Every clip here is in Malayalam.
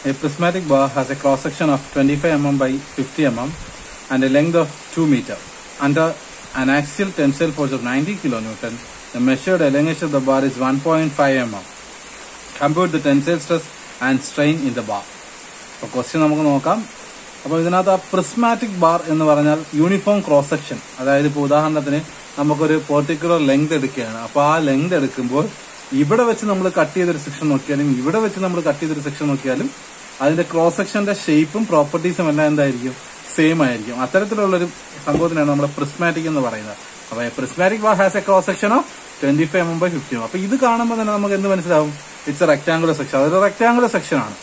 A prismatic bar has a cross section of 25 mm by 50 mm and a length of 2 meter. Under an axial tensile force of 90 kilonewton, the measured elongation of the bar is 1.5 mm. Compute the tensile stress and strain in the bar. അപ്പോൾ ക്വസ്റ്റ്യൻ നമുക്ക് നോക്കാം അപ്പോൾ ഇതിനകത്ത് ആ പ്രിസ്മാറ്റിക് ബാർ എന്ന് പറഞ്ഞാൽ യൂണിഫോം ക്രോസ് സെക്ഷൻ അതായത് ഇപ്പോൾ ഉദാഹരണത്തിന് നമുക്കൊരു പെർട്ടിക്കുലർ ലെങ്ത് എടുക്കുകയാണ് അപ്പോൾ ആ ലെങ്ത് എടുക്കുമ്പോൾ ഇവിടെ വെച്ച് നമ്മൾ കട്ട് ചെയ്തൊരു സെക്ഷൻ നോക്കിയാലും ഇവിടെ വെച്ച് നമ്മൾ കട്ട് ചെയ്തൊരു സെക്ഷൻ നോക്കിയാലും അതിന്റെ ക്രോസ് സെക്ഷന്റെ ഷേപ്പും പ്രോപ്പർട്ടീസും എല്ലാം എന്തായിരിക്കും സെയിം ആയിരിക്കും അത്തരത്തിലുള്ളൊരു സംഭവത്തിനാണ് നമ്മുടെ പ്രിസ്മാറ്റിക് എന്ന് പറയുന്നത് അപ്പൊ prismatic bar has a cross section of twenty five M by fifty അപ്പൊ ഇത് കാണുമ്പോൾ തന്നെ നമുക്ക് എന്ത് മനസ്സിലാവും ഇറ്റ്സ് എ റെക്ടാംഗുലർ സെക്ഷൻ അതൊരു റെക്ടാംഗുലർ സെക്ഷൻ ആണ്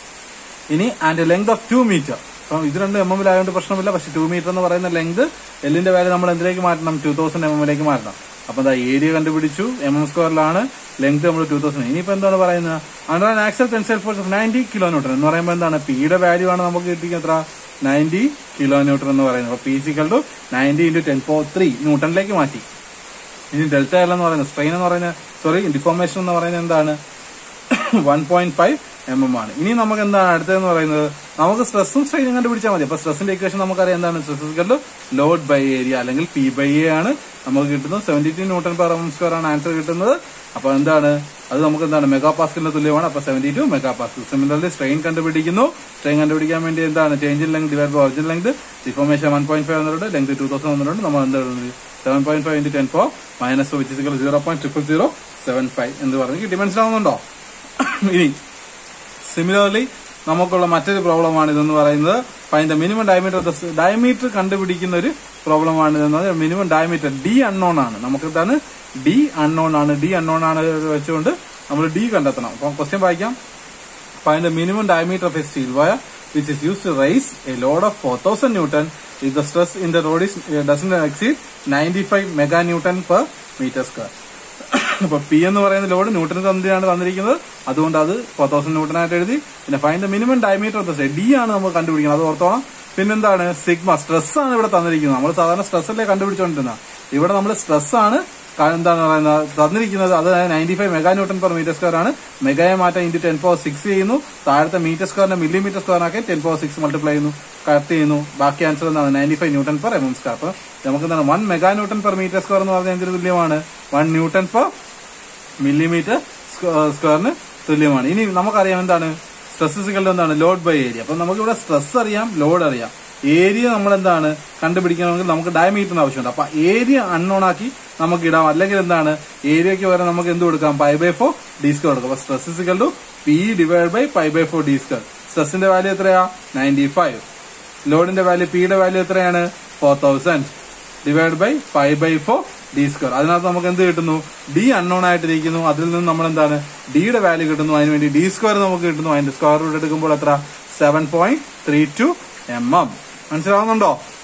ഇനി and length of two metre അപ്പം ഇത് രണ്ട് എം എമ്മിലായതുകൊണ്ട് പ്രശ്നമില്ല പക്ഷെ ടു മീറ്റർ എന്ന് പറയുന്ന ലെങ്ത് എല്ലിന്റെ വാല്യൂ നമ്മൾ എന്തിലേക്ക് മാറ്റണം ടൂ തൗസൻഡ് എം എമ്മിലേക്ക് മാറ്റണം അപ്പൊ എന്താ ഏരിയ കണ്ടുപിടിച്ചു എം എം സ്ക്വയറിലാണ് ലെങ്ത് നമ്മൾ ടൂ തൗസൻഡ് ഇനിയിപ്പോ എന്താണ് പറയുന്നത് under an axial tensile force of ninety kilo newton എന്ന് പറയുമ്പോൾ എന്താണ് പിയുടെ വാല്യൂ ആണ് നമുക്ക് കിട്ടിയത് എത്ര നയൻറ്റി കിലോ ന്യൂട്ടൺ എന്ന് പറയുന്നത് അപ്പൊ P equal to ninety into ten four three ന്യൂട്ടണിലേക്ക് മാറ്റി ഇനി ഡെൽറ്റ എൽ എന്ന് പറയുന്നത് സ്ട്രെയിൻ എന്ന് പറയുന്നത് സോറി ഡിഫോർമേഷൻ എന്ന് പറയുന്നത് എന്താണ് one point five M M ആണ് ഇനി നമുക്ക് എന്താണ് അടുത്തതെന്ന് പറയുന്നത് നമുക്ക് സ്ട്രെസ്സും സ്ട്രെയിനും കണ്ടുപിടിച്ചാൽ മതി അപ്പൊ സ്ട്രെസ്സിന്റെ ഇക്വേഷൻ നമുക്കറിയാം എന്താണ് സ്ട്രെസ് ലോഡ് ബൈ ഏരിയ അല്ലെങ്കിൽ പി ബൈ എ ആണ് നമുക്ക് കിട്ടുന്നത് seventy two newton per M square ആണ് ആൻസർ കിട്ടുന്നത് അപ്പൊ എന്താണ് അത് നമുക്ക് എന്താണ് മെഗാ പാസ്കലിന് തുല്യമാണ് അപ്പൊ seventy two mega pascal similarly strain കണ്ടുപിടിക്കുന്നു സ്ട്രെയിൻ കണ്ടുപിടിക്കാൻ വേണ്ടി എന്താണ് change in length divide by original length deformation one point five വന്നിട്ടുണ്ട് ലെങ്ത് ടൂ തൗസൻഡ് വന്നിട്ടുണ്ട് നമ്മൾ എന്താണ് seven point five into ten four minus which zero point triple zero seven five എന്ന് പറഞ്ഞ് കിട്ടി മനസ്സിലാവുന്നുണ്ടോ ഇനി സിമിലർലി നമുക്കുള്ള മറ്റൊരു പ്രോബ്ലമാണ് ഇതെന്ന് പറയുന്നത് find the minimum diameter diameter കണ്ടുപിടിക്കുന്ന ഒരു പ്രോബ്ലമാണ് ഇതെന്ന് മിനിമം ഡയമീറ്റർ ഡി അൺനോൺ ആണ് നമുക്ക് എന്താണ് ഡി അൺനോൺ ആണ് ഡി അൺനോൺ ആണ് വെച്ചുകൊണ്ട് നമ്മൾ ഡി കണ്ടെത്തണം അപ്പൊ ക്വസ്റ്റ്യൻ വായിക്കാം find the minimum diameter of a steel wire which is use to raise a load of four thousand newton if the stress in the rod is doesn't exceed ninety five mega newton per metre square അപ്പൊ പി എന്ന് പറയുന്ന ലോഡ് ന്യൂട്ടൺ തന്നിട്ടാണ് തന്നിരിക്കുന്നത് അതുകൊണ്ട് അത് ഫോർ തൗസൻഡ് ന്യൂട്ടൺ ആയിട്ട് എഴുതി പിന്നെ find the minimum diameter of the stay D ആണ് നമ്മൾ കണ്ടുപിടിക്കുന്നത് അത് ഓർത്തോണം പിന്നെന്താണ് സിഗ്മ സ്ട്രെസ് ആണ് ഇവിടെ തന്നിരിക്കുന്നത് നമ്മൾ സാധാരണ സ്ട്രെസ് അല്ലേ കണ്ടുപിടിച്ചോണ്ടിരുന്ന ഇവിടെ നമ്മൾ സ്ട്രെസ് ആണ് ക- എന്താണ് പറയുന്നത് തന്നിരിക്കുന്നത് അത് ninety five mega newton per metre square ആണ് മെഗായെ മാറ്റാൻ ഇന്റു ടെൻ പവർ സിക്സ് ചെയ്യുന്നു താഴത്തെ മീറ്റർ സ്ക്വയറിനെ മില്ലിമീറ്റർ സ്ക്വയർ ആക്കി ടെൻ പവർ സിക്സ് മൾട്ടിപ്ലൈ ചെയ്യുന്നു കട്ട് ചെയ്യുന്നു ബാക്കി ആൻസർ എന്താണ് ninety five newton per M M square അപ്പൊ നമുക്ക് എന്താണ് one mega newton per metre square എന്ന് പറഞ്ഞാൽ എന്തിന് തുല്യമാണ് വൺ ന്യൂട്ടൺ പെർ മില്ലിമീറ്റർ സ്ക്വയറിന് തുല്യമാണ് ഇനി നമുക്കറിയാം എന്താണ് സ്ട്രെസ് എന്താണ് ലോഡ് ബൈ ഏരിയ അപ്പൊ നമുക്ക് ഇവിടെ സ്ട്രെസ് അറിയാം ലോഡ് അറിയാം ഏരിയ നമ്മൾ എന്താണ് കണ്ടുപിടിക്കണമെങ്കിൽ നമുക്ക് ഡയമീറ്ററിന് ആവശ്യമുണ്ട് അപ്പൊ ഏരിയ അൺനോൺ ആക്കി നമുക്ക് ഇടാം അല്ലെങ്കിൽ എന്താണ് ഏരിയക്ക് പകരം നമുക്ക് എന്ത് കൊടുക്കാം pi by four D square കൊടുക്കാം അപ്പൊ stress to P divide by pi by four D square സ്ട്രെസിന്റെ വാല്യൂ എത്രയാ നയൻറ്റി ഫൈവ് ലോഡിന്റെ വാല്യൂ പിയുടെ വാല്യൂ എത്രയാണ് four thousand divide by five by four D square അതിനകത്ത് നമുക്ക് എന്ത് കിട്ടുന്നു ഡി അൺനോൺ ആയിട്ടിരിക്കുന്നു അതിൽ നിന്ന് നമ്മൾ എന്താണ് ഡിയുടെ വാല്യൂ കിട്ടുന്നു അതിനുവേണ്ടി ഡി സ്ക്വയർ നമുക്ക് കിട്ടുന്നു അതിന്റെ സ്ക്വയർ റൂട്ട് എടുക്കുമ്പോൾ എത്ര seven point three two M M മനസ്സിലാവുന്നുണ്ടോ